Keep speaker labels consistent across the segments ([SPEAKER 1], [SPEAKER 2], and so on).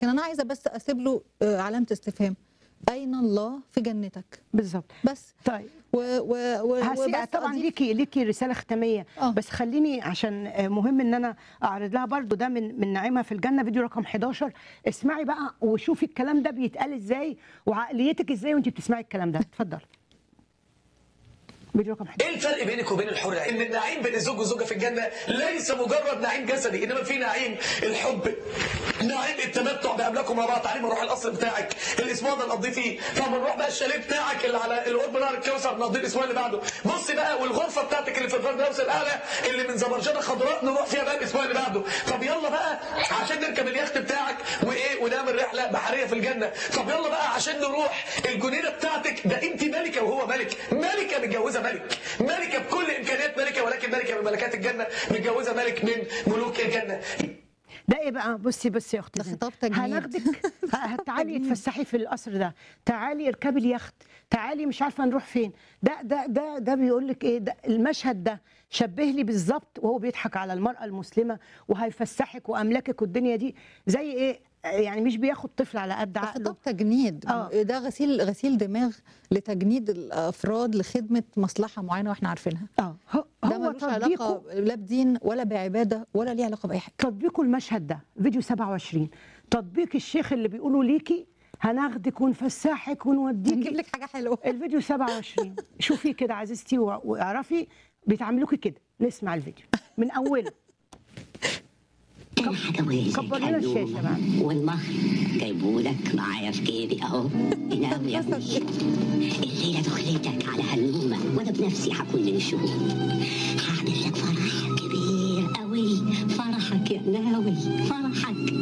[SPEAKER 1] لكن انا عايزه بس اسيب له آه، علامه استفهام اين الله في جنتك
[SPEAKER 2] بالظبط
[SPEAKER 1] بس
[SPEAKER 2] طيب
[SPEAKER 1] و و و
[SPEAKER 2] هسي
[SPEAKER 1] وبس
[SPEAKER 2] طبعا
[SPEAKER 1] أضيف-
[SPEAKER 2] ليكي ليكي رساله ختاميه
[SPEAKER 1] آه.
[SPEAKER 2] بس خليني عشان آه، مهم ان انا اعرض لها برضو ده من من نعيمه في الجنه فيديو رقم 11 اسمعي بقى وشوفي الكلام ده بيتقال ازاي وعقليتك ازاي وانت بتسمعي الكلام ده اتفضل فيديو رقم 11
[SPEAKER 3] ايه الفرق بينك وبين الحور العين؟ ان النعيم بين الزوج والزوجه في الجنه ليس مجرد نعيم جسدي انما في نعيم الحب نعيم التمتع باملاكم مع بعض تعالي نروح القصر بتاعك الاسبوع ده نقضيه فيه طب نروح بقى الشاليه بتاعك اللي على القرب نهر الكوثر نقضيه الاسبوع اللي بعده بصي بقى والغرفه بتاعتك اللي في الفردوس الاعلى اللي من زمرجانه خضراء نروح فيها بقى الاسبوع اللي بعده طب يلا بقى عشان نركب اليخت بتاعك وايه ونعمل رحله بحريه في الجنه طب يلا بقى عشان نروح الجنينه بتاعتك ده انت ملكه وهو ملك ملكه متجوزه ملك ملكه بكل امكانيات ملكه ولكن ملكه من ملكات الجنه متجوزه ملك من ملوك الجنه
[SPEAKER 2] ده ايه بقى بصي بصي يا اختي
[SPEAKER 1] ده
[SPEAKER 2] زينب.
[SPEAKER 1] خطاب تجنيد.
[SPEAKER 2] هناخدك ه- تعالي
[SPEAKER 1] تجنيد.
[SPEAKER 2] اتفسحي في القصر ده تعالي اركبي اليخت تعالي مش عارفه نروح فين ده ده ده ده بيقول لك ايه ده المشهد ده شبه لي بالظبط وهو بيضحك على المراه المسلمه وهيفسحك واملاكك والدنيا دي زي ايه يعني مش بياخد طفل على قد
[SPEAKER 1] ده
[SPEAKER 2] عقله
[SPEAKER 1] خطاب تجنيد
[SPEAKER 2] آه.
[SPEAKER 1] ده غسيل غسيل دماغ لتجنيد الافراد لخدمه مصلحه معينه واحنا عارفينها
[SPEAKER 2] اه هو
[SPEAKER 1] ده
[SPEAKER 2] هو
[SPEAKER 1] ملوش علاقه
[SPEAKER 2] تطبيقه
[SPEAKER 1] لا بدين ولا بعباده ولا ليه علاقه باي حاجه
[SPEAKER 2] تطبيقه المشهد ده فيديو 27 تطبيق الشيخ اللي بيقولوا ليكي هناخدك ونفسحك ونوديكي
[SPEAKER 1] نجيب لك حاجه حلوه
[SPEAKER 2] الفيديو 27 شوفي كده عزيزتي وع- واعرفي بيتعاملوكي كده نسمع الفيديو من اوله
[SPEAKER 4] انا هجوزك
[SPEAKER 2] كبر لنا الشاشة
[SPEAKER 4] هلومة.
[SPEAKER 2] بقى.
[SPEAKER 4] والمهر جايبولك معايا في جيبي اهو نام يا ابني الليله دخلتك على هلومه وانا بنفسي هكون من الشهود هعمل لك فرح كبير قوي فرحك يا ناوي فرحك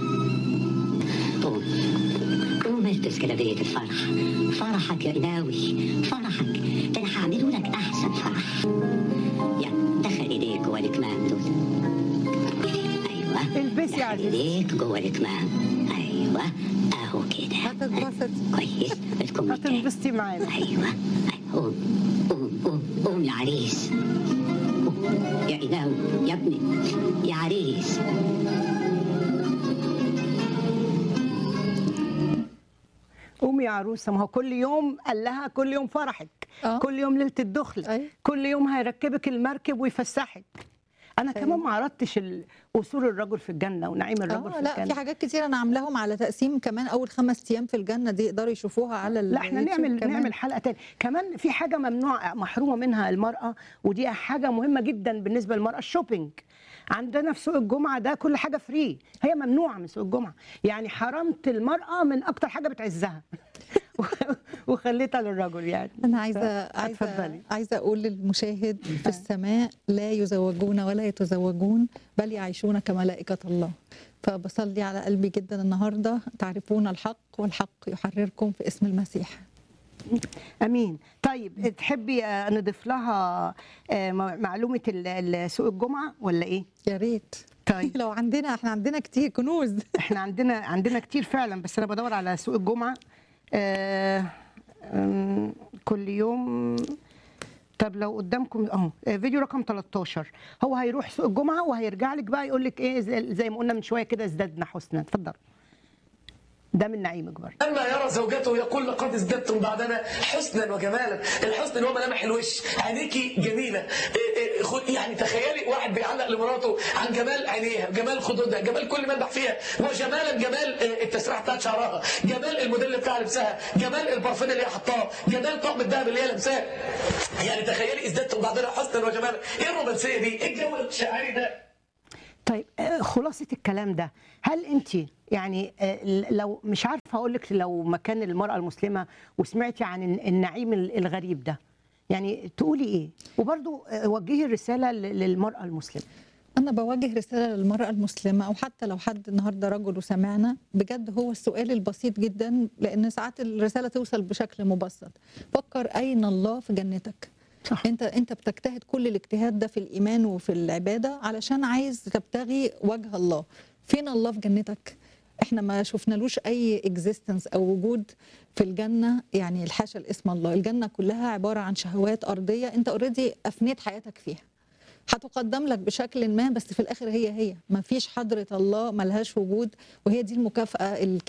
[SPEAKER 4] قوم قوم البس جلابيه الفرح فرحك يا ناوي فرحك ده انا هعمله لك احسن فرح يلا دخل ايديك جوه الكمام دول ايوه
[SPEAKER 2] البسي يا
[SPEAKER 4] دخل
[SPEAKER 2] عزيزتي.
[SPEAKER 4] ايديك جوه الكمام ايوه اهو كده
[SPEAKER 1] هتتبسط
[SPEAKER 4] كويس بدكم التاني.
[SPEAKER 2] هتنبسطي معانا
[SPEAKER 4] ايوه أيوة. قوم قوم قوم قوم يا عريس قوم. يا إله يا ابني يا عريس
[SPEAKER 2] قومي يا عروسه ما هو كل يوم قال لها كل يوم فرحك
[SPEAKER 1] آه.
[SPEAKER 2] كل يوم ليله الدخل
[SPEAKER 1] أيوة.
[SPEAKER 2] كل يوم هيركبك المركب ويفسحك انا
[SPEAKER 1] أيوة.
[SPEAKER 2] كمان ما عرضتش ال- قصور الرجل في الجنه ونعيم الرجل
[SPEAKER 1] اه
[SPEAKER 2] في
[SPEAKER 1] لا في
[SPEAKER 2] الجنه
[SPEAKER 1] حاجات كتير انا عاملاهم على تقسيم كمان اول خمس ايام في الجنه دي يقدروا يشوفوها على
[SPEAKER 2] لا احنا
[SPEAKER 1] اليوتيوب
[SPEAKER 2] نعمل
[SPEAKER 1] كمان.
[SPEAKER 2] نعمل حلقه تاني كمان في حاجه ممنوع محرومه منها المراه ودي حاجه مهمه جدا بالنسبه للمراه الشوبينج عندنا في سوق الجمعه ده كل حاجه فري هي ممنوعه من سوق الجمعه يعني حرمت المراه من اكتر حاجه بتعزها وخليتها للرجل يعني
[SPEAKER 1] انا عايزه
[SPEAKER 2] ف-
[SPEAKER 1] عايزه
[SPEAKER 2] اتفضلي.
[SPEAKER 1] عايزه اقول للمشاهد في السماء لا يزوجون ولا يتزوجون بل يعيشون كملائكه الله فبصلي على قلبي جدا النهارده تعرفون الحق والحق يحرركم في اسم المسيح
[SPEAKER 2] امين طيب تحبي آه، نضيف لها آه، م- معلومه ال- ال- سوق الجمعه ولا ايه
[SPEAKER 1] يا ريت
[SPEAKER 2] طيب
[SPEAKER 1] لو عندنا احنا عندنا كتير كنوز
[SPEAKER 2] احنا عندنا عندنا كتير فعلا بس انا بدور على سوق الجمعه آه آم، كل يوم طب لو قدامكم اهو آه، فيديو رقم 13 هو هيروح سوق الجمعه وهيرجع لك بقى يقول لك ايه زي زي ما قلنا من شويه كده ازددنا حسنا اتفضل ده من نعيمك برضه
[SPEAKER 3] لما يرى زوجته يقول لقد ازددتم بعدنا حسنا وجمالا الحسن اللي هو ملامح الوش عينيكي جميله إيه إيه خد- يعني تخيلي واحد بيعلق لمراته عن جمال عينيها جمال خدودها جمال كل ملمح فيها وجمالا جمال إيه، التسريحه بتاعت شعرها جمال الموديل بتاع لبسها جمال البارفان اللي هي حطاه جمال طقم الدهب اللي هي لابساه يعني تخيلي ازددتم بعدنا حسنا وجمالا ايه الرومانسيه دي ايه الجو الشاعري ده
[SPEAKER 2] طيب آه، خلاصة الكلام ده هل انت يعني آه، لو مش عارفه اقول لك لو مكان المراه المسلمه وسمعتي عن الن- النعيم ال- الغريب ده يعني تقولي ايه وبرضو آه، وجهي الرساله ل- للمراه المسلمه
[SPEAKER 1] أنا بوجه رسالة للمرأة المسلمة أو حتى لو حد النهاردة رجل وسمعنا بجد هو السؤال البسيط جدا لأن ساعات الرسالة توصل بشكل مبسط فكر أين الله في جنتك
[SPEAKER 2] صح.
[SPEAKER 1] انت انت بتجتهد كل الاجتهاد ده في الايمان وفي العباده علشان عايز تبتغي وجه الله فين الله في جنتك احنا ما شفنالوش اي اكزيستنس او وجود في الجنه يعني الحاشا الاسم الله الجنه كلها عباره عن شهوات ارضيه انت اوريدي افنيت حياتك فيها هتقدم لك بشكل ما بس في الاخر هي هي ما فيش حضره الله ملهاش وجود وهي دي المكافاه